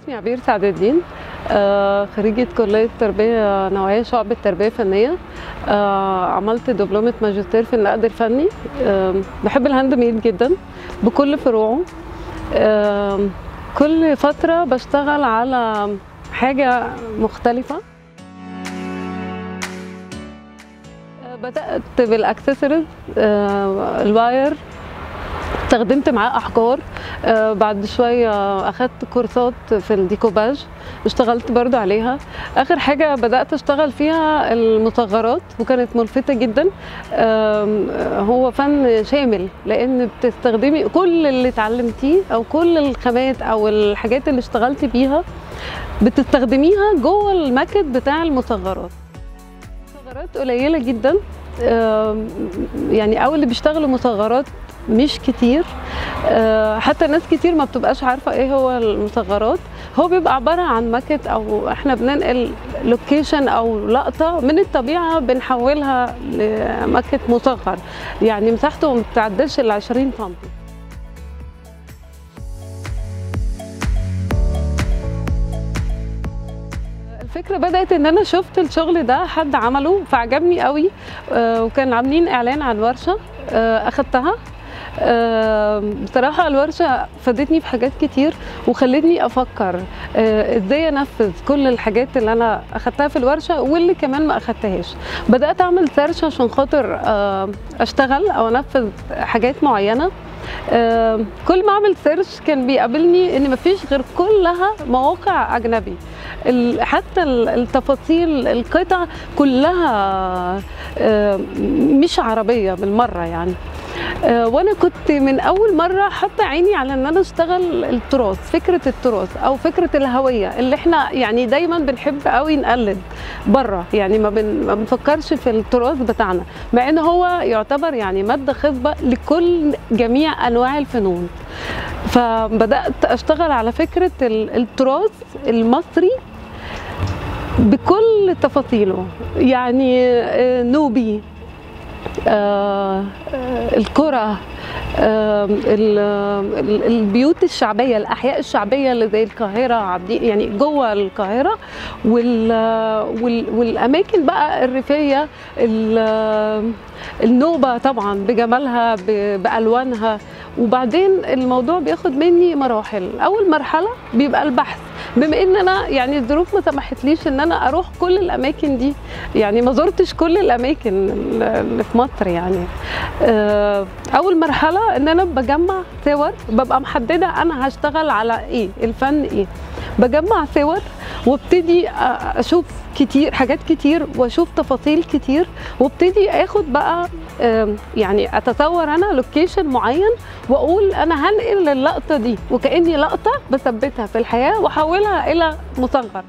اسمي عبير سعد الدين آه، خريجة كلية تربية نوعية شعبة تربية فنية آه، عملت دبلومة ماجستير في النقد الفني آه، بحب الهاند ميد جدا بكل فروعه آه، كل فترة بشتغل على حاجة مختلفة آه، بدأت بالأكسسوارز آه، الواير استخدمت معاه احجار آه بعد شويه اخدت كورسات في الديكوباج اشتغلت برضو عليها اخر حاجه بدات اشتغل فيها المصغرات وكانت ملفته جدا آم، آه هو فن شامل لان بتستخدمي كل اللي اتعلمتيه او كل الخامات او الحاجات اللي اشتغلتي بيها بتستخدميها جوه الماكت بتاع المصغرات مصغرات قليله جدا آم، يعني او اللي بيشتغلوا مصغرات مش كتير آه، حتى ناس كتير ما بتبقاش عارفه ايه هو المصغرات هو بيبقى عباره عن ماكت او احنا بننقل لوكيشن او لقطه من الطبيعه بنحولها لماكت مصغر يعني مساحته ما بتعدلش ال 20 سم الفكره بدات ان انا شفت الشغل ده حد عمله فعجبني قوي آه، وكان عاملين اعلان عن ورشه آه، اخدتها آه، بصراحة الورشة فادتني في حاجات كتير وخلتني أفكر آه، إزاي أنفذ كل الحاجات اللي أنا أخدتها في الورشة واللي كمان ما أخدتهاش بدأت أعمل سيرش عشان خاطر آه، أشتغل أو أنفذ حاجات معينة آه، كل ما أعمل سيرش كان بيقابلني إن مفيش غير كلها مواقع أجنبي ال- حتى ال- التفاصيل القطع كلها آه، مش عربية بالمرة يعني آه، وانا كنت من اول مره حاطه عيني على ان انا اشتغل التراث فكره التراث او فكره الهويه اللي احنا يعني دايما بنحب قوي نقلد بره يعني ما, بن ما بنفكرش في التراث بتاعنا مع ان هو يعتبر يعني ماده خصبه لكل جميع انواع الفنون فبدات اشتغل على فكره ال- التراث المصري بكل تفاصيله يعني آه، نوبي آه، آه، الكرة آه، ال- ال- البيوت الشعبية الأحياء الشعبية اللي زي القاهرة عبدي يعني جوه القاهرة وال وال والأماكن بقى الريفية ال- النوبة طبعا بجمالها ب- بألوانها وبعدين الموضوع بياخد مني مراحل أول مرحلة بيبقى البحث بما ان انا يعني الظروف ما سمحتليش ان انا اروح كل الاماكن دي يعني ما زرتش كل الاماكن اللي في مصر يعني آه، اول مرحله ان انا بجمع صور ببقى محدده انا هشتغل على ايه الفن ايه بجمع صور وابتدي أ- اشوف كتير حاجات كتير واشوف تفاصيل كتير وابتدي اخد بقى آم، يعني اتصور انا لوكيشن معين واقول انا هنقل اللقطه دي وكاني لقطه بثبتها في الحياه واحولها الى مصغر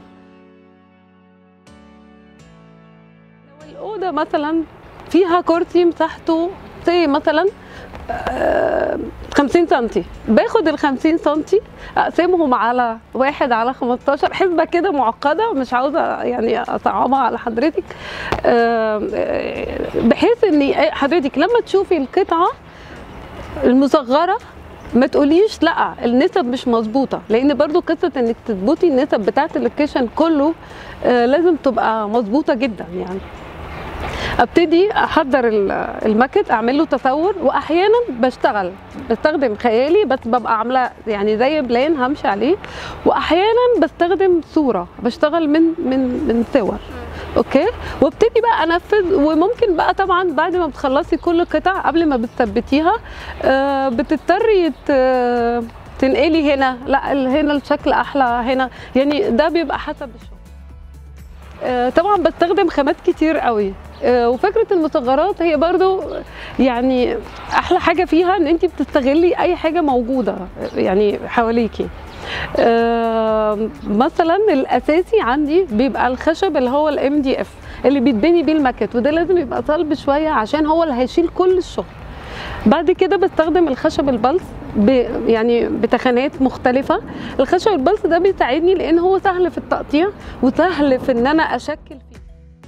لو الاوضه مثلا فيها كرسي مساحته زي مثلا آه، 50 سنتي باخد ال 50 سنتي اقسمهم على واحد على 15 حسبه كده معقده مش عاوزه يعني اصعبها على حضرتك آه، آه، بحيث ان حضرتك لما تشوفي القطعه المصغره ما تقوليش لا النسب مش مظبوطه لان برضو قصه انك تظبطي النسب بتاعه اللوكيشن كله آه، لازم تبقى مظبوطه جدا يعني ابتدي احضر ال- الماكت اعمل له تصور واحيانا بشتغل بستخدم خيالي بس ببقى عامله يعني زي بلان همشي عليه واحيانا بستخدم صوره بشتغل من من من صور اوكي وابتدي بقى انفذ وممكن بقى طبعا بعد ما بتخلصي كل قطع قبل ما بتثبتيها آه، بتضطري ت- تنقلي هنا لا ال- هنا الشكل احلى هنا يعني ده بيبقى حسب الشغل آه، طبعا بستخدم خامات كتير قوي آه، وفكره المصغرات هي برضو يعني احلى حاجه فيها ان انت بتستغلي اي حاجه موجوده يعني حواليكي آه، مثلا الاساسي عندي بيبقى الخشب اللي هو الام دي اف اللي بيتبني بيه الماكت وده لازم يبقى صلب شويه عشان هو اللي هيشيل كل الشغل بعد كده بستخدم الخشب البلس ب يعني بتخانات مختلفة الخشب البلس ده بيساعدني لأن هو سهل في التقطيع وسهل في إن أنا أشكل فيه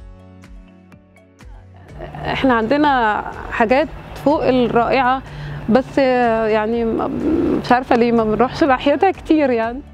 احنا عندنا حاجات فوق الرائعة بس يعني ما- مش عارفة ليه ما بنروحش ناحيتها كتير يعني